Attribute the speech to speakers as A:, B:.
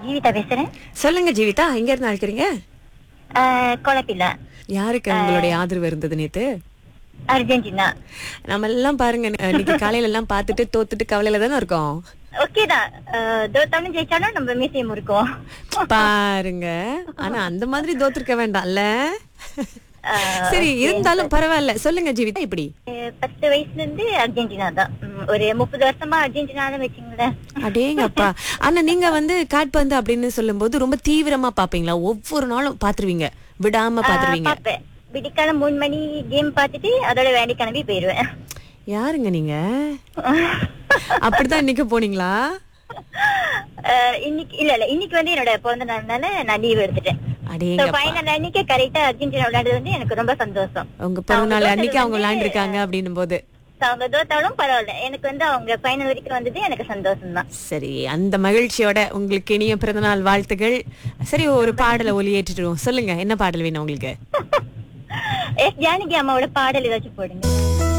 A: ஜீவிதா பேசுறேன்
B: சொல்லுங்க ஜீவிதா எங்க இருந்து அழைக்கிறீங்க
A: ஆஹ், குழப்பில்ல
B: யாருக்கு உங்களுடைய ஆதரவு இருந்தது நேத்து
A: அர்ஜென்டினா
B: நம்ம எல்லாம் பாருங்க இன்னைக்கு காலையில எல்லாம் பார்த்துட்டு தோத்துட்டு கவலையில தானே இருக்கோம்
A: ஓகே தான் ஆஹ், தோத்தாலும் ஜெயிச்சாலும் நம்ம மியூசியம் இருக்கோம்
B: பாருங்க ஆனா அந்த மாதிரி தோத்துருக்க வேண்டாம்ல
A: ஆஹ்,
B: சரி இருந்தாலும் பரவாயில்ல சொல்லுங்க ஜீவிதா இப்படி
A: ஆஹ், பத்து வயசுல இருந்து அர்ஜென்டினா தான் உம், ஒரு முப்பது வருஷமா அர்ஜென்டினா தான் வச்சுங்களேன்
B: அடேங்கப்பா ஆனா நீங்க வந்து காட்பந்து அப்படின்னு சொல்லும்போது ரொம்ப தீவிரமா பாப்பீங்களா ஒவ்வொரு நாளும் பாத்துருவீங்க விடாம பாத்துருவீங்க
A: பாப்பேன் விடிக்காலம் மூணு மணி கேம் பார்த்துட்டு அதோட வேலை கிளம்பி போயிருவேன்
B: யாருங்க நீங்க அப்படிதான் இன்னைக்கு போனீங்களா
A: ஆஹ், இன்னைக்கு இல்ல இல்ல இன்னைக்கு வந்து என்னோட பிறந்த நாள்னால நான் லீவ் எடுத்துட்டேன்
B: அடேங்கப்பா
A: ஃபைனல் அன்னைக்கு கரெக்டா அர்ஜென்டினா விளையாடுறது வந்து எனக்கு ரொம்ப சந்தோஷம்
B: உங்க பிறந்த நாள்
A: அவங்க
B: அன்னைக்கு அவங்க
A: வந்து-
B: விளையாண்டுருக்காங்க அப்படின்னும் போது
A: So, அவங்க தோத்தாலும் பரவாயில்ல எனக்கு வந்து அவங்க ஃபைனல் வரைக்கும் வந்தது எனக்கு சந்தோஷம் தான்
B: சரி அந்த மகிழ்ச்சியோட உங்களுக்கு இனிய பிறந்தநாள் வாழ்த்துகள் சரி ஒரு பாடலை ஒலியேற்றிடுவோம் சொல்லுங்க என்ன பாடல் வேணும் உங்களுக்கு
A: எஸ் ஜானகி அம்மாவோட பாடல் ஏதாச்சும் போடுங்க